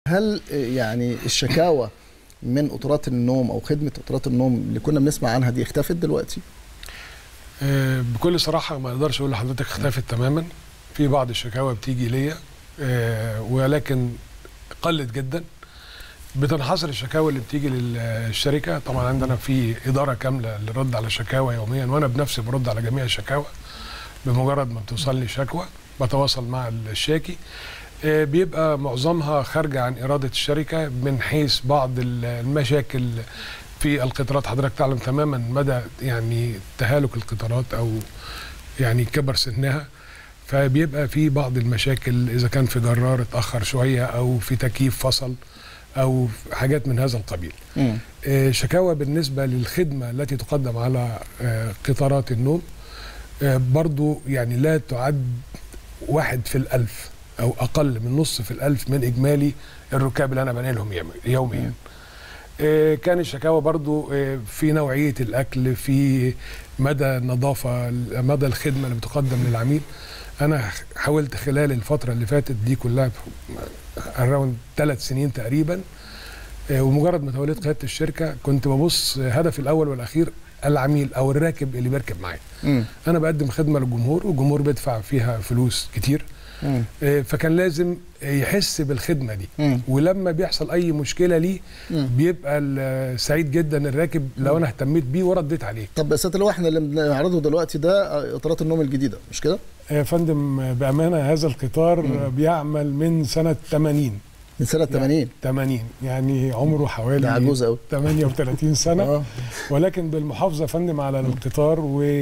هل يعني الشكاوى من قطارات النوم او خدمه قطارات النوم اللي كنا بنسمع عنها دي اختفت دلوقتي؟ آه، بكل صراحه ما اقدرش اقول لحضرتك اختفت تماما في بعض الشكاوى بتيجي ليا آه، ولكن قلت جدا بتنحصر الشكاوى اللي بتيجي للشركه طبعا عندنا في اداره كامله للرد على الشكاوى يوميا وانا بنفسي برد على جميع الشكاوى بمجرد ما بتوصل لي شكوى بتواصل مع الشاكي آه، بيبقى معظمها خارجه عن اراده الشركه من حيث بعض المشاكل في القطارات حضرتك تعلم تماما مدى يعني تهالك القطارات او يعني كبر سنها فبيبقى في بعض المشاكل اذا كان في جرار اتاخر شويه او في تكييف فصل او حاجات من هذا القبيل مم. آه، شكاوى بالنسبه للخدمه التي تقدم على آه، قطارات النوم آه، برضو يعني لا تعد واحد في الألف أو أقل من نص في الألف من إجمالي الركاب اللي أنا بنقلهم يوم- يوميا آه، كان الشكاوى برضو آه، في نوعية الأكل في مدى النظافة مدى الخدمة اللي بتقدم للعميل أنا حاولت خلال الفترة اللي فاتت دي كلها اراوند ثلاث سنين تقريبا آه، ومجرد ما توليت قيادة الشركة كنت ببص آه، هدفي الأول والأخير العميل أو الراكب اللي بيركب معايا مم. أنا بقدم خدمة للجمهور والجمهور بيدفع فيها فلوس كتير مم. آه، فكان لازم يحس بالخدمة دي مم. ولما بيحصل اي مشكله ليه مم. بيبقى ال- سعيد جدا الراكب لو انا اهتميت بيه ورديت عليه طب يا سياده اللواء احنا اللي بنعرضه دلوقتي ده قطارات النوم الجديده مش كده؟ يا فندم بامانه هذا القطار مم. بيعمل من سنه 80 من سنه 80 80 يعني عمره ده حوالي عجوز قوي 38 سنه اه ولكن بالمحافظه يا فندم على القطار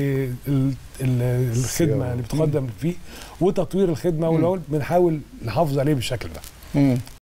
والخدمه اللي بتقدم فيه وتطوير الخدمه مم. والأول بنحاول نحافظ عليه بالشكل ده مم.